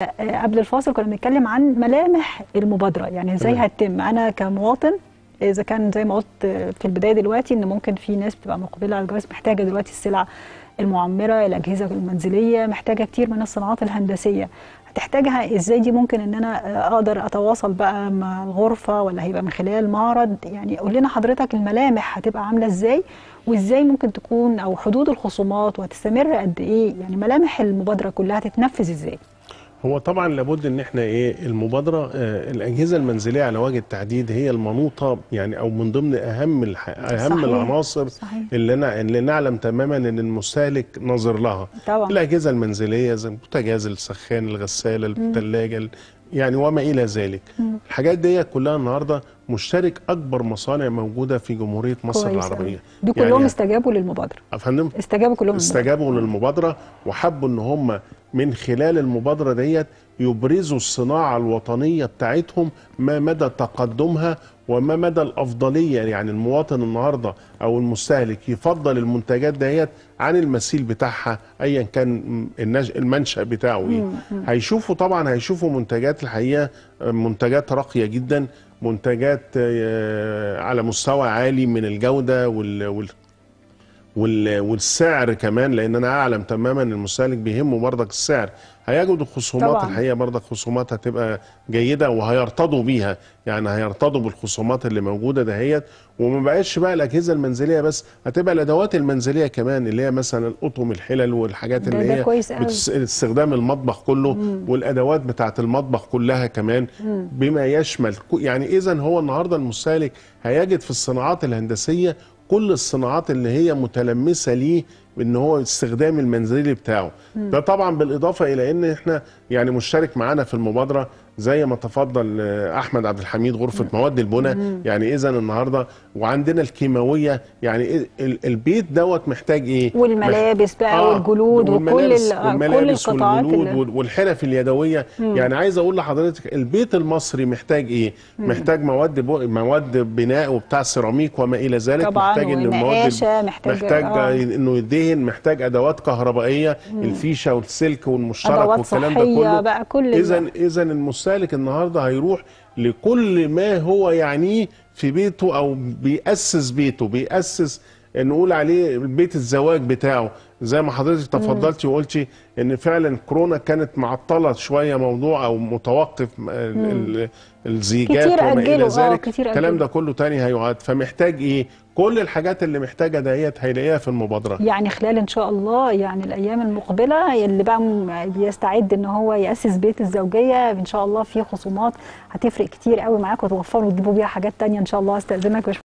قبل الفاصل كنا بنتكلم عن ملامح المبادره يعني ازاي تمام. هتتم انا كمواطن اذا كان زي ما قلت في البدايه دلوقتي ان ممكن في ناس بتبقى مقبله على الجواز محتاجه دلوقتي السلع المعمره الاجهزه المنزليه محتاجه كتير من الصناعات الهندسيه هتحتاجها ازاي دي ممكن ان انا اقدر اتواصل بقى مع الغرفه ولا هيبقى من خلال معرض يعني قول لنا حضرتك الملامح هتبقى عامله ازاي وازاي ممكن تكون او حدود الخصومات وهتستمر قد ايه يعني ملامح المبادره كلها هتتنفذ ازاي هو طبعا لابد ان احنا ايه المبادره آه الاجهزه المنزليه على وجه التحديد هي المنوطه يعني او من ضمن اهم الح... اهم صحيح. العناصر صحيح. اللي أنا اللي نعلم تماما ان المستهلك ناظر لها طبعا الاجهزه المنزليه زي البوتاجاز السخان الغساله الثلاجه ال- يعني وما الى ذلك مم. الحاجات دي كلها النهارده مشترك اكبر مصانع موجوده في جمهوريه مصر كويس العربيه أوي. دول كلهم يعني استجابوا للمبادره افندم استجابوا كلهم استجابوا للمبادره وحبوا ان هم من خلال المبادره ديت يبرزوا الصناعه الوطنيه بتاعتهم ما مدى تقدمها وما مدى الافضليه يعني المواطن النهارده او المستهلك يفضل المنتجات ديت عن المثيل بتاعها ايا كان النج- المنشا بتاعه ايه هيشوفوا طبعا هيشوفوا منتجات الحقيقه منتجات راقيه جدا منتجات آه، على مستوى عالي من الجوده وال وال وال- والسعر كمان لان انا اعلم تماما ان المستهلك بيهمه برضك السعر هيجدوا خصومات طبعاً. الحقيقه برضك خصومات هتبقى جيده وهيرتضوا بيها يعني هيرتضوا بالخصومات اللي موجوده دهيت وما بقاش بقى الاجهزه المنزليه بس هتبقى الادوات المنزليه كمان اللي هي مثلا الاطقم الحلل والحاجات ده- اللي ده هي كويس قوي. بتس- استخدام المطبخ كله والادوات بتاعه المطبخ كلها كمان بما يشمل كو- يعني اذا هو النهارده المستهلك هيجد في الصناعات الهندسيه كل الصناعات اللي هي متلمسه ليه ان هو الاستخدام المنزلي بتاعه ده طبعا بالاضافه الى ان احنا يعني مشترك معانا في المبادره زي ما تفضل آه، احمد عبد الحميد غرفه مواد البناء يعني اذا النهارده وعندنا الكيماويه يعني إيه ال- البيت دوت محتاج ايه والملابس بقى والجلود وكل والملابس ال- كل والملابس القطاعات والجلود اللي- وال- والحرف اليدويه يعني عايز اقول لحضرتك البيت المصري محتاج ايه محتاج مواد بو... مواد بناء وبتاع سيراميك وما الى ذلك طبعاً، محتاج ان المواد ونقاشة، محتاج- محتاج آه. انه يدهن محتاج ادوات كهربائيه الفيشه والسلك والمشترك أدوات والكلام ده صحية كله بقى، كل اذا ال- اذا المستهلك النهارده هيروح لكل ما هو يعنيه في بيته او بيأسس بيته بيأسس نقول عليه بيت الزواج بتاعه زي ما حضرتك تفضلتي وقلتي ان فعلا كورونا كانت معطله شويه موضوع او متوقف ال- ال- الزيجات كتير وما الى أجلوا، آه، ذلك كتير الكلام أجلوا. ده كله تاني هيعاد فمحتاج ايه كل الحاجات اللي محتاجه ديت هيلاقيها في المبادره يعني خلال ان شاء الله يعني الايام المقبله اللي بقى م- بيستعد ان هو ياسس بيت الزوجيه ان شاء الله في خصومات هتفرق كتير قوي معاكم وتوفروا وتجيبوا بيها حاجات تانية ان شاء الله استاذنك